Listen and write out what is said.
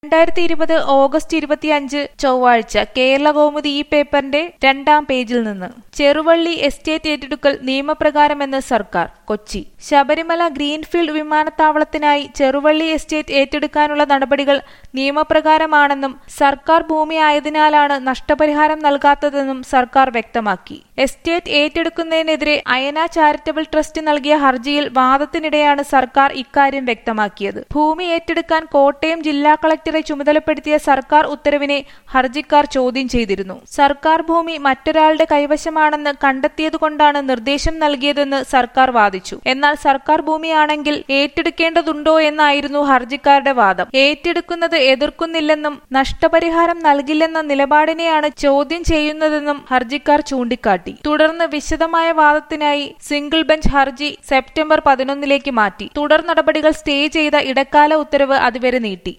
രണ്ടായിരത്തി ഇരുപത് ഓഗസ്റ്റ് ഇരുപത്തിയഞ്ച് ചൊവ്വാഴ്ച കേരള കൗമുദി ഈ പേപ്പറിന്റെ രണ്ടാം പേജിൽ നിന്ന് ചെറുവള്ളി എസ്റ്റേറ്റ് ഏറ്റെടുക്കൽ നിയമപ്രകാരമെന്ന് സർക്കാർ കൊച്ചി ശബരിമല ഗ്രീൻഫീൽഡ് വിമാനത്താവളത്തിനായി ചെറുവള്ളി എസ്റ്റേറ്റ് ഏറ്റെടുക്കാനുള്ള നടപടികൾ നിയമപ്രകാരമാണെന്നും സർക്കാർ ഭൂമിയായതിനാലാണ് നഷ്ടപരിഹാരം നൽകാത്തതെന്നും സർക്കാർ വ്യക്തമാക്കി എസ്റ്റേറ്റ് ഏറ്റെടുക്കുന്നതിനെതിരെ അയന ചാരിറ്റബിൾ ട്രസ്റ്റ് നൽകിയ ഹർജിയിൽ വാദത്തിനിടെയാണ് സർക്കാർ ഇക്കാര്യം വ്യക്തമാക്കിയത് ഭൂമി ഏറ്റെടുക്കാൻ കോട്ടയം ജില്ലാ കളക്ടറെ ചുമതലപ്പെടുത്തിയ സർക്കാർ ഉത്തരവിനെ ഹർജിക്കാർ ചോദ്യം ചെയ്തിരുന്നു സർക്കാർ ഭൂമി മറ്റൊരാളുടെ കൈവശമാണെന്ന് കണ്ടെത്തിയതുകൊണ്ടാണ് നിർദ്ദേശം നൽകിയതെന്ന് സർക്കാർ വാദിച്ചു എന്നാൽ സർക്കാർ ഭൂമിയാണെങ്കിൽ ഏറ്റെടുക്കേണ്ടതുണ്ടോ എന്നായിരുന്നു ഹർജിക്കാരുടെ വാദം ഏറ്റെടുക്കുന്നത് എതിർക്കുന്നില്ലെന്നും നഷ്ടപരിഹാരം നൽകില്ലെന്ന നിലപാടിനെയാണ് ചോദ്യം ചെയ്യുന്നതെന്നും ഹർജിക്കാർ ചൂണ്ടിക്കാട്ടി തുടർന്ന് വിശദമായ വാദത്തിനായി സിംഗിൾ ബെഞ്ച് ഹർജി സെപ്റ്റംബർ പതിനൊന്നിലേക്ക് മാറ്റി തുടർ നടപടികൾ സ്റ്റേ ചെയ്ത ഇടക്കാല ഉത്തരവ് അതുവരെ നീട്ടി